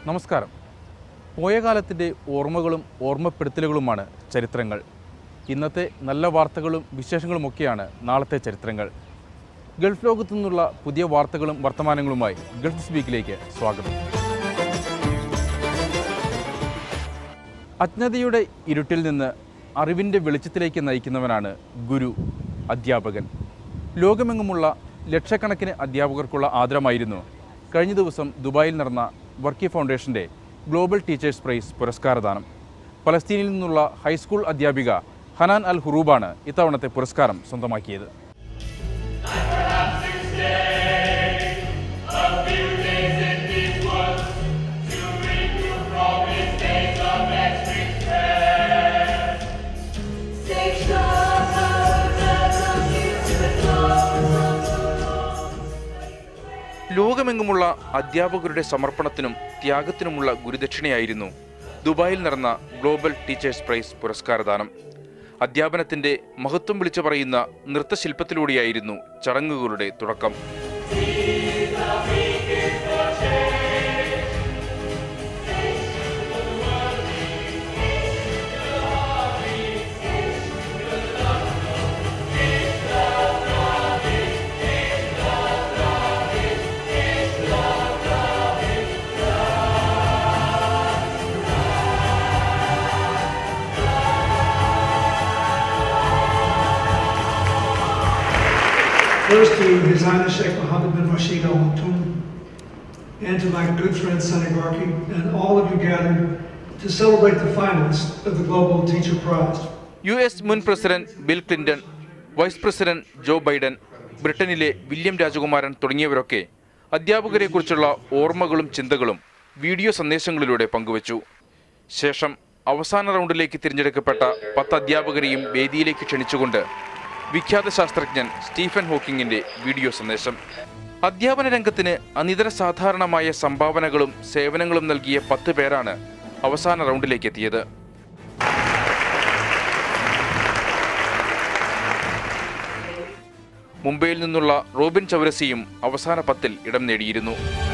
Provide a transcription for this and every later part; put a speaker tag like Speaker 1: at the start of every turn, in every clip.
Speaker 1: നമസ്കാരം പോയ കാലത്തിൻ്റെ ഓർമ്മകളും ഓർമ്മപ്പെടുത്തലുകളുമാണ് ചരിത്രങ്ങൾ ഇന്നത്തെ നല്ല വാർത്തകളും വിശേഷങ്ങളുമൊക്കെയാണ് നാളത്തെ ചരിത്രങ്ങൾ ഗൾഫ് ലോകത്തു നിന്നുള്ള പുതിയ വാർത്തകളും വർത്തമാനങ്ങളുമായി ഗൾഫ് സ്പീക്കിലേക്ക് സ്വാഗതം അജ്ഞതയുടെ ഇരുട്ടിൽ നിന്ന് അറിവിൻ്റെ വെളിച്ചത്തിലേക്ക് നയിക്കുന്നവനാണ് ഗുരു അധ്യാപകൻ ലോകമെങ്ങുമുള്ള ലക്ഷക്കണക്കിന് അധ്യാപകർക്കുള്ള ആദരമായിരുന്നു കഴിഞ്ഞ ദിവസം ദുബായിൽ നടന്ന വർക്കി ഫൗണ്ടേഷൻ്റെ ഗ്ലോബൽ ടീച്ചേഴ്സ് പ്രൈസ് പുരസ്കാരദാനം പലസ്തീനിൽ നിന്നുള്ള ഹൈസ്കൂൾ അധ്യാപിക ഹനാൻ അൽ ഹുറൂബാണ് ഇത്തവണത്തെ പുരസ്കാരം സ്വന്തമാക്കിയത് ലോകമെങ്ങുമുള്ള അധ്യാപകരുടെ സമർപ്പണത്തിനും ത്യാഗത്തിനുമുള്ള ഗുരുദക്ഷിണയായിരുന്നു ദുബായിൽ നടന്ന ഗ്ലോബൽ ടീച്ചേഴ്സ് പ്രൈസ് പുരസ്കാരദാനം അധ്യാപനത്തിന്റെ മഹത്വം വിളിച്ചു പറയുന്ന നൃത്തശില്പത്തിലൂടെയായിരുന്നു ചടങ്ങുകളുടെ തുടക്കം
Speaker 2: First to His Highness Sheikh Mohammed bin Rashid Al Maktoum, and to my good friend Sonny Barkey, and all of you gathered to celebrate the finalists of the Global Teacher Prize.
Speaker 1: U S മുൻ president Bill Clinton vice president Joe Biden ബ്രിട്ടനിലെ William രാജകുമാരൻ തുടങ്ങിയവരൊക്കെ അധ്യാപകരെക്കുറിച്ചുള്ള ഓർമ്മകളും ചിന്തകളും video സന്ദേശങ്ങളിലൂടെ പങ്കുവച്ചു ശേഷം അവസാന റൗണ്ടിലേക്ക് തിരഞ്ഞെടുക്കപ്പെട്ട പത്ത് അധ്യാപകരെയും വേദിയിലേക്ക് ക്ഷണിച്ചുകൊണ്ട് വിഖ്യാത ശാസ്ത്രജ്ഞൻ സ്റ്റീഫൻ ഹോക്കിങ്ങിന്റെ വീഡിയോ സന്ദേശം അധ്യാപന രംഗത്തിന് അനിതര സാധാരണമായ സംഭാവനകളും സേവനങ്ങളും നൽകിയ പത്ത് പേരാണ് അവസാന റൗണ്ടിലേക്ക് എത്തിയത് മുംബൈയിൽ നിന്നുള്ള റോബിൻ ചൗരസിയും അവസാന പത്തിൽ ഇടം നേടിയിരുന്നു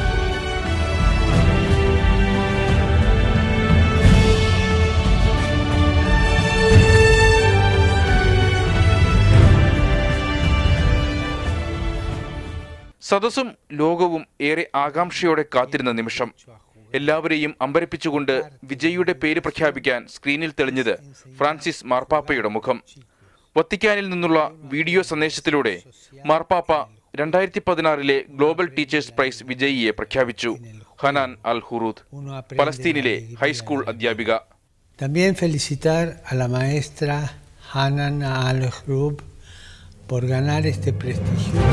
Speaker 1: സദസ്സും ലോകവും ഏറെ ആകാംക്ഷയോടെ കാത്തിരുന്ന നിമിഷം എല്ലാവരെയും അമ്പരപ്പിച്ചുകൊണ്ട് വിജയിയുടെ പേര് പ്രഖ്യാപിക്കാൻ സ്ക്രീനിൽ തെളിഞ്ഞത് ഫ്രാൻസിസ് മാർപ്പാപ്പയുടെ മുഖം വത്തിക്കാനിൽ നിന്നുള്ള വീഡിയോ സന്ദേശത്തിലൂടെ മാർപ്പാപ്പ രണ്ടായിരത്തി പതിനാറിലെ ഗ്ലോബൽ ടീച്ചേഴ്സ് പ്രൈസ് വിജയിയെ പ്രഖ്യാപിച്ചു ഹനാൻ അൽ ഹുറൂദ് പലസ്തീനിലെ ഹൈസ്കൂൾ അധ്യാപിക
Speaker 3: También felicitar a la maestra Hanan Al-Hrub por ganar este prestigioso.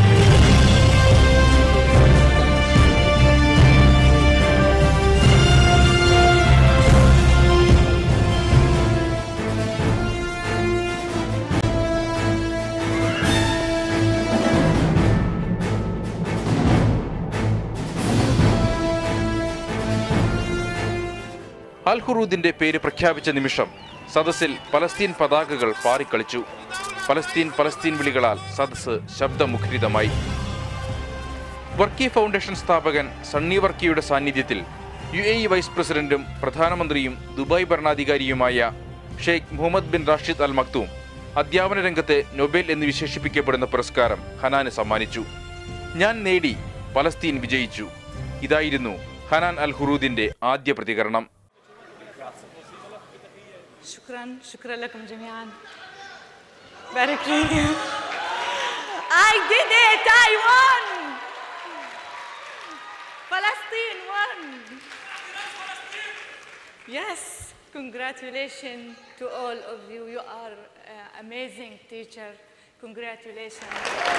Speaker 1: അൽ ഹുറൂദിന്റെ പേര് പ്രഖ്യാപിച്ച നിമിഷം സദസ്സിൽ പലസ്തീൻ പതാകകൾ പാറിക്കളിച്ചു പലസ്തീൻ പലസ്തീൻ വിളികളാൽ സദസ്സ് ശബ്ദമുഖരിതമായി വർക്കി ഫൗണ്ടേഷൻ സ്ഥാപകൻ സണ്ണി വർക്കിയുടെ സാന്നിധ്യത്തിൽ യു എ ഇ വൈസ് പ്രസിഡന്റും പ്രധാനമന്ത്രിയും ദുബായ് ഭരണാധികാരിയുമായ Sheikh Mohammed bin Rashid Al Maktoum അധ്യാപന രംഗത്തെ നൊബേൽ എന്ന് വിശേഷിപ്പിക്കപ്പെടുന്ന പുരസ്കാരം ഹനാന് സമ്മാനിച്ചു ഞാൻ നേടി പലസ്തീൻ വിജയിച്ചു ഇതായിരുന്നു ഹനാൻ അൽ ഹുറൂദിന്റെ ആദ്യ പ്രതികരണം
Speaker 4: شكرا شكرا لكم جميعا بارك لي I did it I won Palestine won Yes congratulations to all of you you are uh, amazing teacher congratulations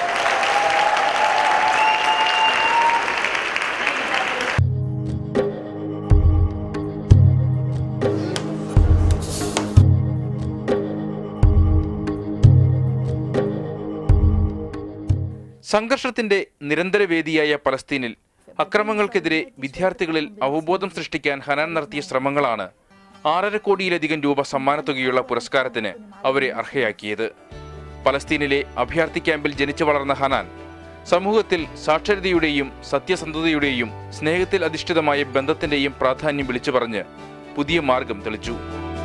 Speaker 1: സംഘർഷത്തിന്റെ നിരന്തര വേദിയായ പലസ്തീനിൽ അക്രമങ്ങൾക്കെതിരെ വിദ്യാർത്ഥികളിൽ അവബോധം സൃഷ്ടിക്കാൻ ഹനാൻ നടത്തിയ ശ്രമങ്ങളാണ് ആറര കോടിയിലധികം രൂപ സമ്മാനത്തുകയുള്ള പുരസ്കാരത്തിന് അവരെ അർഹയാക്കിയത് പലസ്തീനിലെ അഭയാർത്ഥി ക്യാമ്പിൽ ജനിച്ചു വളർന്ന ഹനാൻ സമൂഹത്തിൽ സാക്ഷരതയുടെയും സത്യസന്ധതയുടെയും സ്നേഹത്തിൽ അധിഷ്ഠിതമായ ബന്ധത്തിന്റെയും പ്രാധാന്യം വിളിച്ചു പറഞ്ഞ് പുതിയ മാർഗം തെളിച്ചു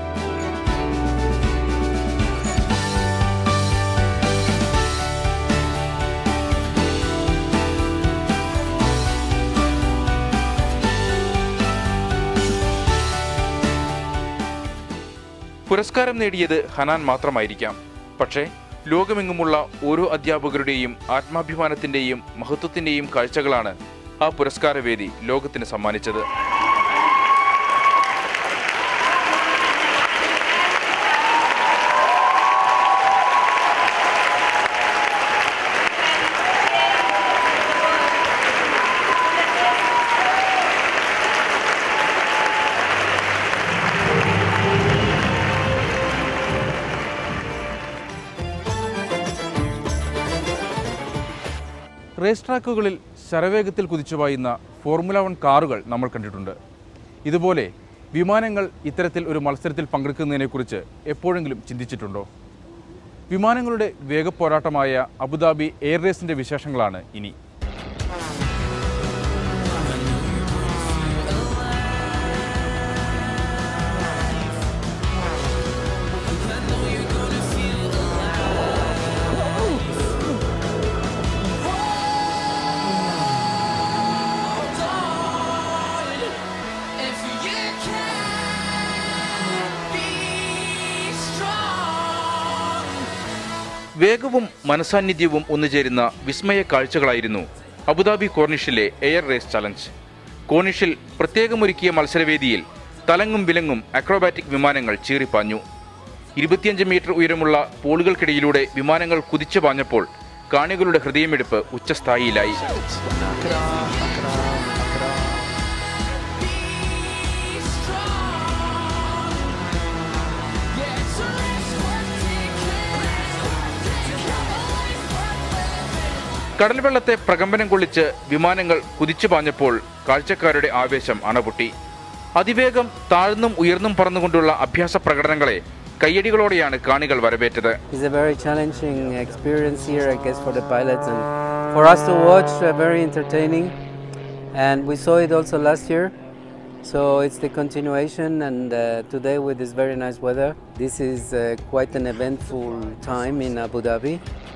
Speaker 1: പുരസ്കാരം നേടിയത് ഹനാൻ മാത്രമായിരിക്കാം പക്ഷേ ലോകമെങ്ങുമുള്ള ഓരോ അധ്യാപകരുടെയും ആത്മാഭിമാനത്തിന്റെയും മഹത്വത്തിന്റെയും കാഴ്ചകളാണ് ആ പുരസ്കാരവേദി ലോകത്തിന് സമ്മാനിച്ചത് റേസ് ട്രാക്കുകളിൽ ശരവേഗത്തിൽ കുതിച്ചുപായുന്ന ഫോർമുല വൺ കാറുകൾ നമ്മൾ കണ്ടിട്ടുണ്ട് ഇതുപോലെ വിമാനങ്ങൾ ഇത്തരത്തിൽ ഒരു മത്സരത്തിൽ പങ്കെടുക്കുന്നതിനെക്കുറിച്ച് എപ്പോഴെങ്കിലും ചിന്തിച്ചിട്ടുണ്ടോ വിമാനങ്ങളുടെ വേഗപ്പോരാട്ടമായ അബുദാബി എയർ റേസിൻ്റെ വിശേഷങ്ങളാണ് ഇനി
Speaker 5: If you can be strong.
Speaker 1: വേഗവും മനസാന്നിധ്യവും ഒന്നുചേരുന്ന വിസ്മയ കാഴ്ചകളായിരുന്നു അബുദാബി കോർണിഷിലെ എയർ റേസ് ചലഞ്ച് കോർണിഷിൽ പ്രത്യേകമൊരുക്കിയ മത്സരവേദിയിൽ തലങ്ങും വിലങ്ങും അക്രോബാറ്റിക് വിമാനങ്ങൾ ചീറിപ്പാഞ്ഞു ഇരുപത്തിയഞ്ച് മീറ്റർ ഉയരമുള്ള പോളുകൾക്കിടയിലൂടെ വിമാനങ്ങൾ കുതിച്ചു പാഞ്ഞപ്പോൾ കാണികളുടെ ഹൃദയമെടുപ്പ് ഉച്ചസ്ഥായിയിലായി
Speaker 5: Be strong. Yeah, so let's work
Speaker 1: കടൽവെള്ളത്തെ പ്രകമ്പനം കൊള്ളിച്ച് വിമാനങ്ങൾ കുതിച്ചു പാഞ്ഞപ്പോൾ കാഴ്ചക്കാരുടെ ആവേശം അണപൊട്ടി അതിവേഗം താഴ്ന്നും ഉയർന്നും പറന്നുകൊണ്ടുള്ള അഭ്യാസ പ്രകടനങ്ങളെ കയ്യടികളോടെയാണ് കാണികൾ വരവേറ്റത്
Speaker 6: It's a very challenging experience here, I guess, for the pilots and for us to watch. Uh, very entertaining, and we saw it also last year. So it's the continuation, and uh, today with this very nice weather, this is uh, quite an eventful time in Abu Dhabi.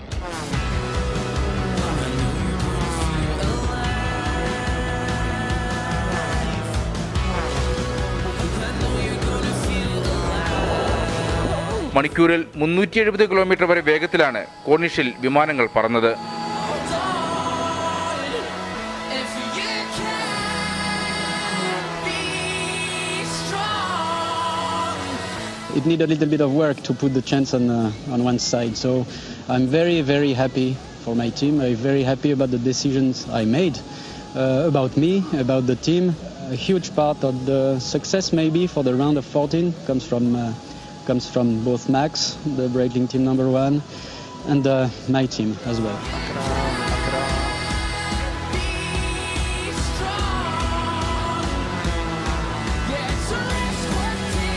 Speaker 1: മണിക്കൂറിൽ മുന്നൂറ്റി എഴുപത് kilometre വരെ വേഗത്തിലാണ് കോർണിഷിൽ വിമാനങ്ങൾ പറന്നത്
Speaker 5: If you can be strong.
Speaker 7: it need a little bit of work to put the chance on uh, on one side. So I'm very very happy for my team. I'm very happy about the decisions I made uh, about me, about the team. A huge part of the success maybe for the round of 14 comes from uh, comes from both Max, the Breitling team number one, and uh, my team as well.
Speaker 5: Be strong. Yeah, so let's work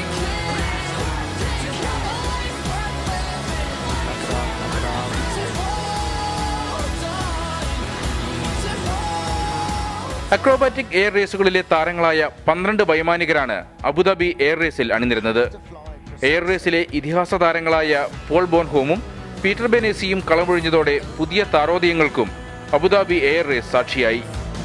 Speaker 1: acrobatic air റേസുകളിലെ താരങ്ങളായ പന്ത്രണ്ട് വൈമാനികരാണ് Abu Dhabi air റേസിൽ അണിനിരുന്നത് air റേസിലെ ഇതിഹാസ താരങ്ങളായ Paul ബോൺഹോമും Peter ബെനേസിയും കളമൊഴിഞ്ഞതോടെ പുതിയ താരോദയങ്ങൾക്കും അബുദാബി എയർ റേസ് സാക്ഷിയായി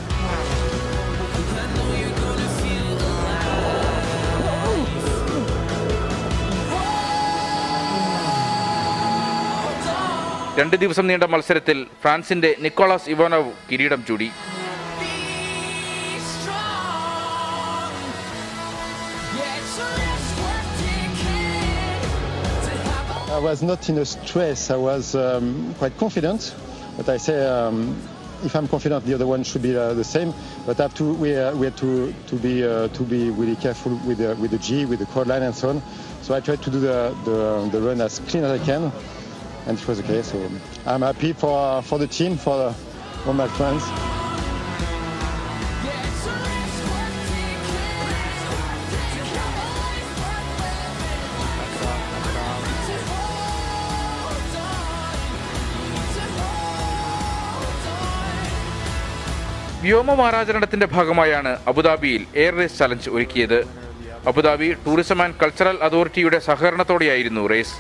Speaker 1: രണ്ട് ദിവസം നീണ്ട മത്സരത്തിൽ ഫ്രാൻസിന്റെ നിക്കോളാസ് ഇവാനോവ് കിരീടം ചൂടി
Speaker 5: Be strong. Yeah, so let's work together to have a
Speaker 8: I was not in a stress. I was um, quite confident, but I say um, if I'm confident, the other one should be uh, the same. But I have to, we, uh, we have to to be uh, to be really careful with the, with the G, with the chord line, and so on. So I tried to do the, the the run as clean as I can, and it was okay. So I'm happy for for the team, for all my friends.
Speaker 5: Yeah, so let's work together to hold on.
Speaker 1: വ്യോമവാരാചരണത്തിന്റെ ഭാഗമായാണ് അബുദാബിയിൽ air race challenge ഒരുക്കിയത് Abu Dhabi tourism and cultural അതോറിറ്റിയുടെ സഹകരണത്തോടെയായിരുന്നു race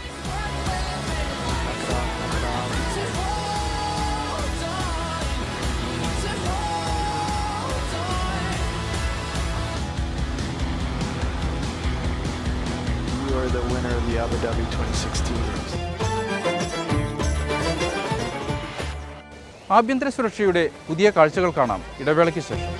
Speaker 9: You are the winner of the Abu Dhabi 2016 race.
Speaker 1: ആഭ്യന്തര സുരക്ഷയുടെ പുതിയ കാഴ്ചകൾ കാണാം ഇടവേളയ്ക്ക് ശേഷം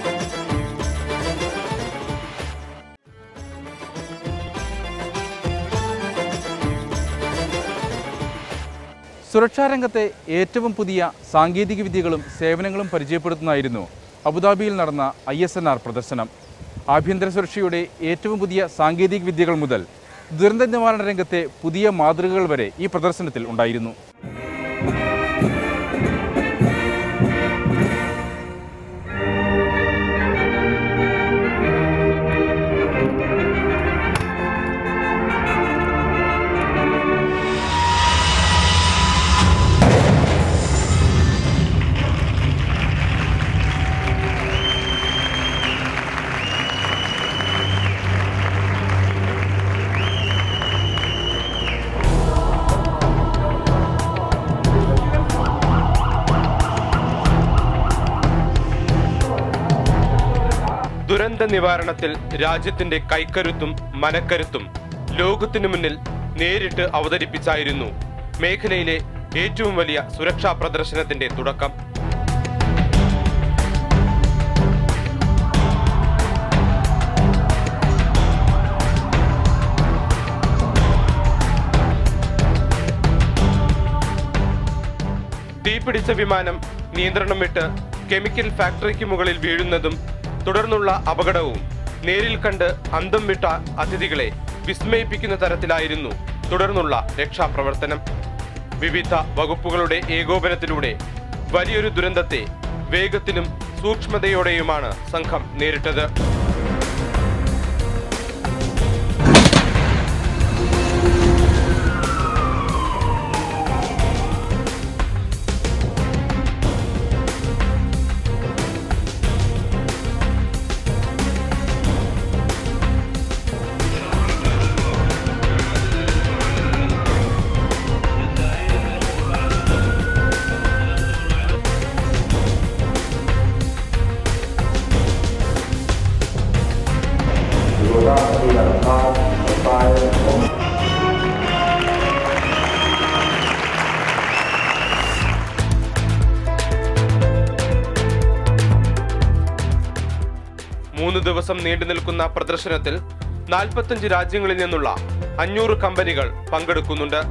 Speaker 1: സുരക്ഷാ രംഗത്തെ ഏറ്റവും പുതിയ സാങ്കേതിക വിദ്യകളും സേവനങ്ങളും പരിചയപ്പെടുത്തുന്നതായിരുന്നു അബുദാബിയിൽ നടന്ന ഐ എസ് എൻ ആർ പ്രദർശനം ആഭ്യന്തര സുരക്ഷയുടെ ഏറ്റവും പുതിയ സാങ്കേതിക വിദ്യകൾ മുതൽ ദുരന്ത നിവാരണ രംഗത്തെ പുതിയ മാതൃകകൾ വരെ ഈ പ്രദർശനത്തിൽ ഉണ്ടായിരുന്നു
Speaker 10: ദുരന്ത നിവാരണത്തിൽ രാജ്യത്തിന്റെ കൈക്കരുത്തും മനക്കരുത്തും ലോകത്തിനു മുന്നിൽ നേരിട്ട് അവതരിപ്പിച്ചായിരുന്നു മേഖലയിലെ ഏറ്റവും വലിയ സുരക്ഷാ പ്രദർശനത്തിന്റെ തുടക്കം തീപിടിച്ച വിമാനം നിയന്ത്രണം വിട്ട് കെമിക്കൽ ഫാക്ടറിക്ക് മുകളിൽ വീഴുന്നതും തുടർന്നുള്ള അപകടവും നേരിൽ കണ്ട് അന്തം വിട്ട അതിഥികളെ വിസ്മയിപ്പിക്കുന്ന തരത്തിലായിരുന്നു തുടർന്നുള്ള രക്ഷാപ്രവർത്തനം വിവിധ വകുപ്പുകളുടെ ഏകോപനത്തിലൂടെ വലിയൊരു ദുരന്തത്തെ വേഗത്തിലും സൂക്ഷ്മതയോടെയുമാണ് സംഘം നേരിട്ടത് മൂന്ന് ദിവസം നീണ്ടു നിൽക്കുന്ന പ്രദർശനത്തിൽ നാൽപ്പത്തഞ്ച് രാജ്യങ്ങളിൽ നിന്നുള്ള അഞ്ഞൂറ് കമ്പനികൾ പങ്കെടുക്കുന്നുണ്ട്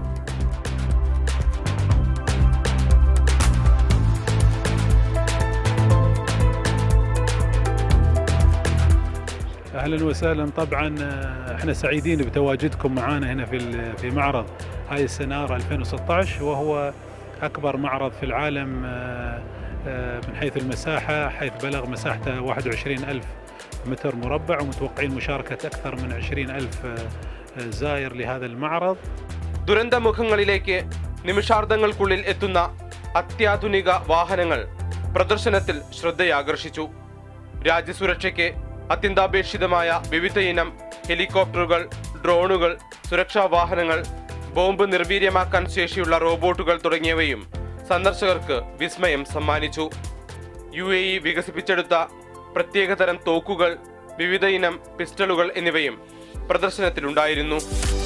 Speaker 11: اهلا وسهلا طبعا آه، احنا سعيدين بتواجدكم معنا هنا في ال- في معرض هاي السنار 2016 وهو اكبر معرض في العالم آه، آه، من حيث المساحه حيث بلغ مساحته 21 ألف متر مربع ومتوقعين مشاركه اكثر من 20 ألف آه، آه، زائر لهذا المعرض
Speaker 10: ദുരന്തമുഖങ്ങളിലേക്ക് നിമിഷാർദ്ധങ്ങൾക്കുള്ളിൽ എത്തുന്ന അത്യാധുനിക വാഹനങ്ങൾ പ്രദർശനത്തിൽ ശ്രദ്ധയാകർഷിച്ചു രാജ്യസുരക്ഷയ്ക്ക് അത്യന്താപേക്ഷിതമായ വിവിധ ഇനം ഹെലികോപ്റ്ററുകൾ ഡ്രോണുകൾ സുരക്ഷാ വാഹനങ്ങൾ ബോംബ് നിർവീര്യമാക്കാൻ ശേഷിയുള്ള റോബോട്ടുകൾ തുടങ്ങിയവയും സന്ദർശകർക്ക് വിസ്മയം സമ്മാനിച്ചു യു എ ഇ വികസിപ്പിച്ചെടുത്ത പ്രത്യേകതരം തോക്കുകൾ വിവിധ ഇനം പിസ്റ്റളുകൾ എന്നിവയും പ്രദർശനത്തിലുണ്ടായിരുന്നു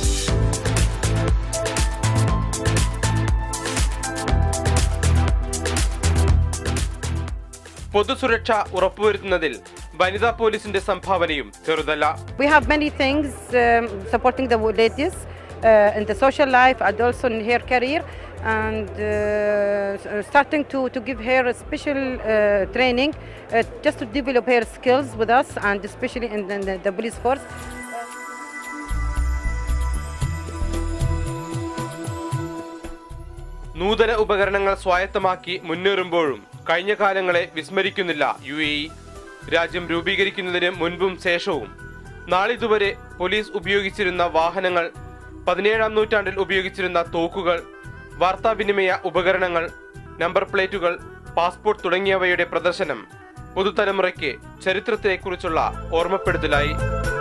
Speaker 10: പൊതുസുരക്ഷ ഉറപ്പുവരുത്തുന്നതിൽ വനിതാ പോലീസിന്റെ സംഭാവനയും ചെറുതല്ല
Speaker 12: We have many things um, supporting the ladies uh, in the social life and also in her career and uh, s- starting to, to give her a special uh, training uh, just to develop her skills with us and especially in the, the, the police force.
Speaker 10: നൂതന ഉപകരണങ്ങൾ സ്വായത്തമാക്കി മുന്നേറുമ്പോഴും കഴിഞ്ഞ കാലങ്ങളെ വിസ്മരിക്കുന്നില്ല U A E രാജ്യം രൂപീകരിക്കുന്നതിന് മുൻപും ശേഷവും നാളിതുവരെ പോലീസ് ഉപയോഗിച്ചിരുന്ന വാഹനങ്ങൾ പതിനേഴാം നൂറ്റാണ്ടിൽ ഉപയോഗിച്ചിരുന്ന തോക്കുകൾ വാർത്താവിനിമയ ഉപകരണങ്ങൾ നമ്പർ പ്ലേറ്റുകൾ പാസ്പോർട്ട് തുടങ്ങിയവയുടെ പ്രദർശനം പുതുതലമുറയ്ക്ക് ചരിത്രത്തെക്കുറിച്ചുള്ള ഓർമ്മപ്പെടുത്തലായി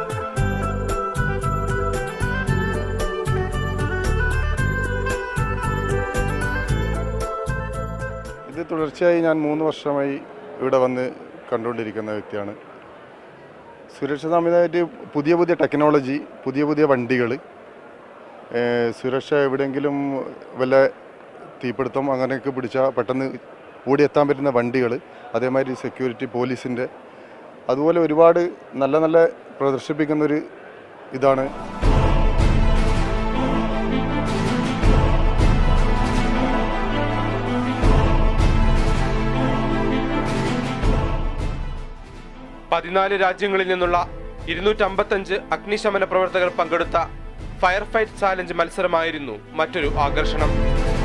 Speaker 13: ഇത് തുടർച്ചയായി ഞാൻ മൂന്ന് വർഷമായി ഇവിടെ വന്ന് കണ്ടുകൊണ്ടിരിക്കുന്ന വ്യക്തിയാണ് സുരക്ഷ സംവിധാനമായിട്ട് പുതിയ പുതിയ ടെക്നോളജി പുതിയ പുതിയ വണ്ടികൾ സുരക്ഷ എവിടെയെങ്കിലും വല്ല തീപിടുത്തം അങ്ങനെയൊക്കെ പിടിച്ചാൽ പെട്ടെന്ന് ഓടിയെത്താൻ പറ്റുന്ന വണ്ടികൾ അതേമാതിരി സെക്യൂരിറ്റി പോലീസിൻ്റെ അതുപോലെ ഒരുപാട് നല്ല നല്ല പ്രദർശിപ്പിക്കുന്നൊരു ഇതാണ്
Speaker 10: പതിനാല് രാജ്യങ്ങളിൽ നിന്നുള്ള ഇരുന്നൂറ്റമ്പത്തഞ്ച് അഗ്നിശമന പ്രവർത്തകർ പങ്കെടുത്ത ഫയർ ഫൈറ്റ് ചാലഞ്ച് മത്സരമായിരുന്നു മറ്റൊരു ആകർഷണം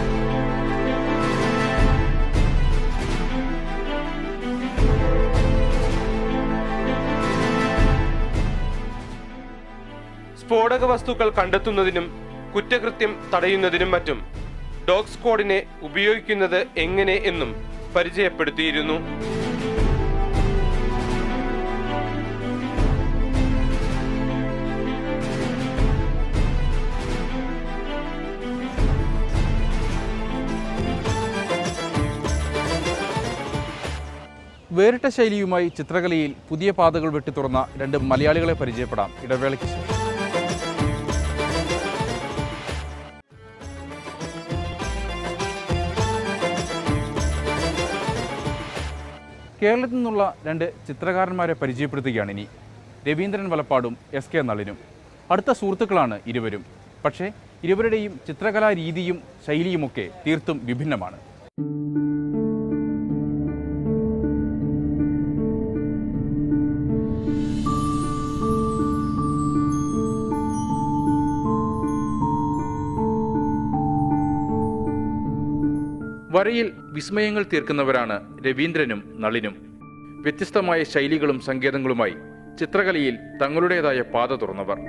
Speaker 10: സ്ഫോടക വസ്തുക്കൾ കണ്ടെത്തുന്നതിനും കുറ്റകൃത്യം തടയുന്നതിനും മറ്റും ഡോഗ് സ്ക്വാഡിനെ ഉപയോഗിക്കുന്നത് എങ്ങനെ എന്നും പരിചയപ്പെടുത്തിയിരുന്നു
Speaker 1: വേറിട്ട ശൈലിയുമായി ചിത്രകലയിൽ പുതിയ പാതകൾ വെട്ടിത്തുറന്ന രണ്ട് മലയാളികളെ പരിചയപ്പെടാം ഇടവേളയ്ക്ക് ശേഷം കേരളത്തിൽ നിന്നുള്ള രണ്ട് ചിത്രകാരന്മാരെ പരിചയപ്പെടുത്തുകയാണ് ഇനി രവീന്ദ്രൻ വലപ്പാടും എസ് കെ നളിനും അടുത്ത സുഹൃത്തുക്കളാണ് ഇരുവരും പക്ഷേ ഇരുവരുടെയും ചിത്രകലാ രീതിയും ശൈലിയുമൊക്കെ തീർത്തും വിഭിന്നമാണ് വരയിൽ വിസ്മയങ്ങൾ തീർക്കുന്നവരാണ് രവീന്ദ്രനും നളിനും വ്യത്യസ്തമായ ശൈലികളും സങ്കേതങ്ങളുമായി ചിത്രകലയിൽ തങ്ങളുടേതായ പാത തുറന്നവർ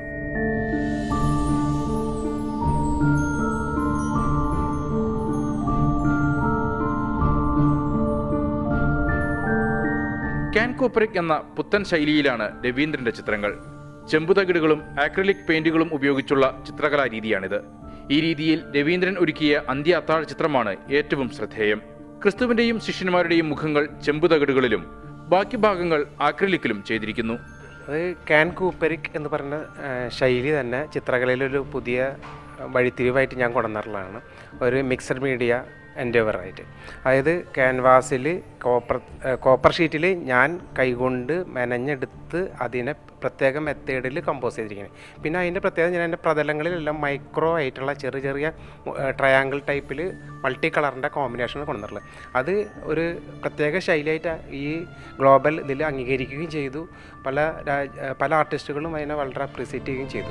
Speaker 1: കാൻകോപ്പറിക് എന്ന പുത്തൻ ശൈലിയിലാണ് രവീന്ദ്രന്റെ ചിത്രങ്ങൾ ചെമ്പുതകിടുകളും ആക്രിലിക് പെയിന്റുകളും ഉപയോഗിച്ചുള്ള ചിത്രകലാ രീതിയാണിത് ഈ രീതിയിൽ രവീന്ദ്രൻ ഒരുക്കിയ അന്ത്യ അത്താഴ ചിത്രമാണ് ഏറ്റവും ശ്രദ്ധേയം ക്രിസ്തുവിന്റെയും ശിഷ്യന്മാരുടെയും മുഖങ്ങൾ ചെമ്പുതകിടുകളിലും ബാക്കി ഭാഗങ്ങൾ ആക്രിലിക്കിലും ചെയ്തിരിക്കുന്നു
Speaker 14: അത് കാൻ കൂപ്പരിക് എന്ന് പറഞ്ഞ ആ, ശൈലി തന്നെ ചിത്രകലയിലൊരു പുതിയ വഴിത്തിരിവായിട്ട് ഞാൻ കൊണ്ടുവന്നിട്ടുള്ളതാണ് ഒരു മിക്സഡ് മീഡിയ എൻഡേവറായിട്ട് അതായത് ക്യാൻവാസിൽ കോപ്പർ ആ, കോപ്പർ ഷീറ്റിൽ ഞാൻ കൈകൊണ്ട് മെനഞ്ഞെടുത്ത് അതിനെ പ്രത്യേക മെത്തേഡിൽ കമ്പോസ് ചെയ്തിരിക്കുന്നത് പിന്നെ അതിൻ്റെ പ്രത്യേകത ഞാൻ എൻ്റെ പ്രതലങ്ങളിലെല്ലാം മൈക്രോ ആയിട്ടുള്ള ചെറിയ ചെറിയ ട്രയാങ്കിൾ ടൈപ്പിൽ മൾട്ടി കളറിൻ്റെ കോമ്പിനേഷൻ കൊണ്ടുവന്നിട്ടുള്ളത് അത് ഒരു പ്രത്യേക ശൈലിയായിട്ട് ഈ ഗ്ലോബൽ ഇതിൽ അംഗീകരിക്കുകയും ചെയ്തു പല രാജ് പല ആർട്ടിസ്റ്റുകളും അതിനെ വളരെ അപ്രീസിയേറ്റ് ചെയ്യുകയും ചെയ്തു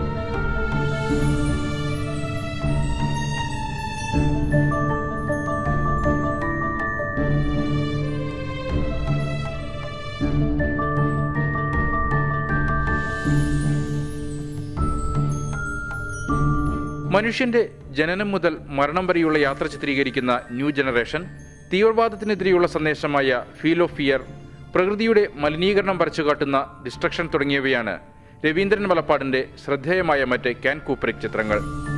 Speaker 1: മനുഷ്യന്റെ ജനനം മുതൽ മരണം വരെയുള്ള യാത്ര ചിത്രീകരിക്കുന്ന ന്യൂ ജനറേഷൻ തീവ്രവാദത്തിനെതിരെയുള്ള സന്ദേശമായ ഫീൽ ഓഫ് ഫിയർ പ്രകൃതിയുടെ മലിനീകരണം വരച്ചുകാട്ടുന്ന ഡിസ്ട്രക്ഷൻ തുടങ്ങിയവയാണ് രവീന്ദ്രൻ വലപ്പാടിന്റെ ശ്രദ്ധേയമായ മറ്റ് ക്യാൻ കൂപ്പറിക് ചിത്രങ്ങൾ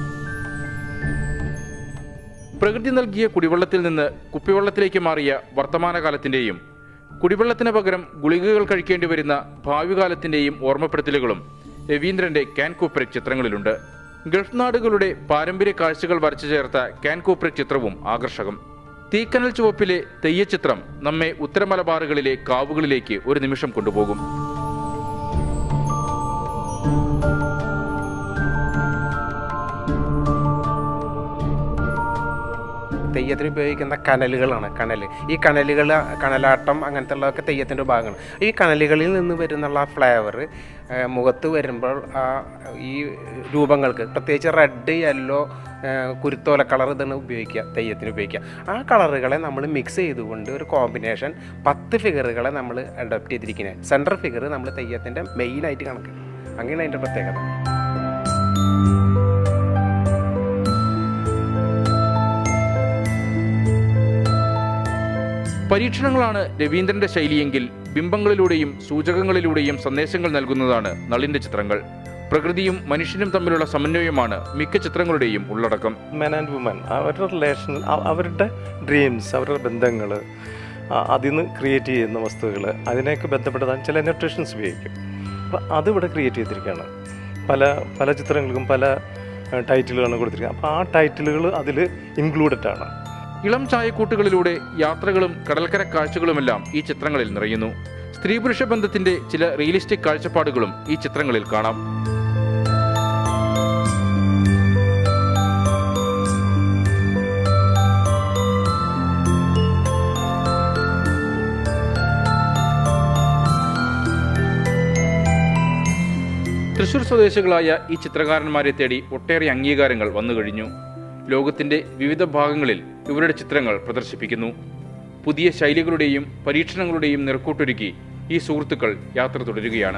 Speaker 1: പ്രകൃതി നൽകിയ കുടിവെള്ളത്തിൽ നിന്ന് കുപ്പിവെള്ളത്തിലേക്ക് മാറിയ വർത്തമാനകാലത്തിന്റെയും കുടിവെള്ളത്തിന് പകരം ഗുളികകൾ കഴിക്കേണ്ടി വരുന്ന ഭാവികാലത്തിന്റെയും ഓർമ്മപ്പെടുത്തലുകളും രവീന്ദ്രന്റെ ക്യാൻ കൂപ്പറിക് ചിത്രങ്ങളിലുണ്ട് ഗൾഫ് നാടുകളുടെ പാരമ്പര്യ കാഴ്ചകൾ വരച്ചു ചേർത്ത ക്യാൻ കൂപ്പറിക് ചിത്രവും ആകർഷകം തീക്കനൽ ചുവപ്പിലെ തെയ്യച്ചിത്രം നമ്മെ ഉത്തരമലബാറുകളിലെ കാവുകളിലേക്ക് ഒരു നിമിഷം കൊണ്ടുപോകും
Speaker 14: തെയ്യത്തിന് ഉപയോഗിക്കുന്ന കനലുകളാണ് കനൽ ഈ കനലുകൾ കനലാട്ടം അങ്ങനത്തെ ഉള്ളതൊക്കെ തെയ്യത്തിൻ്റെ ഭാഗമാണ് ഈ കനലുകളിൽ നിന്ന് വരുന്നുള്ള ആ ഫ്ലേവർ മുഖത്ത് വരുമ്പോൾ ആ ഈ രൂപങ്ങൾക്ക് പ്രത്യേകിച്ച് റെഡ് യെല്ലോ കുരുത്തോല കളർ ഇതാണ് ഉപയോഗിക്കുക തെയ്യത്തിന് ഉപയോഗിക്കുക ആ കളറുകളെ നമ്മൾ മിക്സ് ചെയ്തുകൊണ്ട് ഒരു കോമ്പിനേഷൻ പത്ത് ഫിഗറുകളെ നമ്മൾ അഡോപ്റ്റ് ചെയ്തിരിക്കുന്നത് സെൻട്രൽ ഫിഗർ നമ്മൾ തെയ്യത്തിൻ്റെ മെയിനായിട്ട് കണക്ക് അങ്ങനെയാണ് അതിൻ്റെ പ്രത്യേകത
Speaker 1: പരീക്ഷണങ്ങളാണ് രവീന്ദ്രന്റെ ശൈലിയെങ്കിൽ ബിംബങ്ങളിലൂടെയും സൂചകങ്ങളിലൂടെയും സന്ദേശങ്ങൾ നൽകുന്നതാണ് നളിന്റെ ചിത്രങ്ങൾ പ്രകൃതിയും മനുഷ്യനും തമ്മിലുള്ള സമന്വയമാണ് മിക്ക ചിത്രങ്ങളുടെയും ഉള്ളടക്കം
Speaker 15: മെൻ ആൻഡ് വുമൻ അവരുടെ റിലേഷൻ അവരുടെ ഡ്രീംസ് അവരുടെ ബന്ധങ്ങൾ അതിൽ നിന്ന് ക്രിയേറ്റ് ചെയ്യുന്ന വസ്തുക്കൾ അതിനെയൊക്കെ ബന്ധപ്പെട്ടതാണ് ചില ന്യൂട്രീഷൻസ് ഉപയോഗിക്കും അപ്പോൾ അതിവിടെ ക്രിയേറ്റ് ചെയ്തിരിക്കുകയാണ് പല പല ചിത്രങ്ങൾക്കും പല ടൈറ്റിലുകളാണ് കൊടുത്തിരിക്കുന്നത് അപ്പോൾ ആ ടൈറ്റിലുകൾ അതിൽ ഇൻക്ലൂഡഡ് ആണ്
Speaker 1: ഇളം ചായക്കൂട്ടുകളിലൂടെ യാത്രകളും കടൽക്കര കാഴ്ചകളുമെല്ലാം ഈ ചിത്രങ്ങളിൽ നിറയുന്നു സ്ത്രീ പുരുഷ ബന്ധത്തിന്റെ ചില റിയലിസ്റ്റിക് കാഴ്ചപ്പാടുകളും ഈ ചിത്രങ്ങളിൽ കാണാം തൃശൂർ സ്വദേശികളായ ഈ ചിത്രകാരന്മാരെ തേടി ഒട്ടേറെ അംഗീകാരങ്ങൾ വന്നു കഴിഞ്ഞു ലോകത്തിന്റെ വിവിധ ഭാഗങ്ങളിൽ ഇവരുടെ ചിത്രങ്ങൾ പ്രദർശിപ്പിക്കുന്നു പുതിയ ശൈലികളുടെയും പരീക്ഷണങ്ങളുടെയും നിറക്കൂട്ടൊരുക്കി ഈ സുഹൃത്തുക്കൾ യാത്ര തുടരുകയാണ്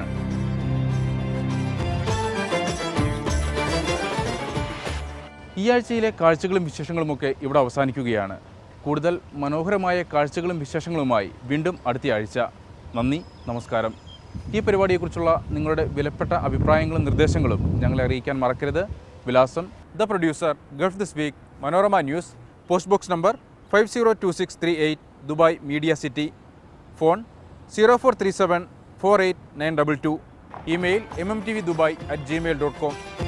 Speaker 1: ഈ ആഴ്ചയിലെ കാഴ്ചകളും വിശേഷങ്ങളുമൊക്കെ ഇവിടെ അവസാനിക്കുകയാണ് കൂടുതൽ മനോഹരമായ കാഴ്ചകളും വിശേഷങ്ങളുമായി വീണ്ടും അടുത്ത ആഴ്ച നന്ദി നമസ്കാരം ഈ പരിപാടിയെക്കുറിച്ചുള്ള നിങ്ങളുടെ വിലപ്പെട്ട അഭിപ്രായങ്ങളും നിർദ്ദേശങ്ങളും ഞങ്ങളെ അറിയിക്കാൻ മറക്കരുത് വിലാസം the producer Gulf this week Manorama news post box number five zero two six three eight Dubai media city phone zero four three seven four eight nine double two email M M T V Dubai at Gmail dot com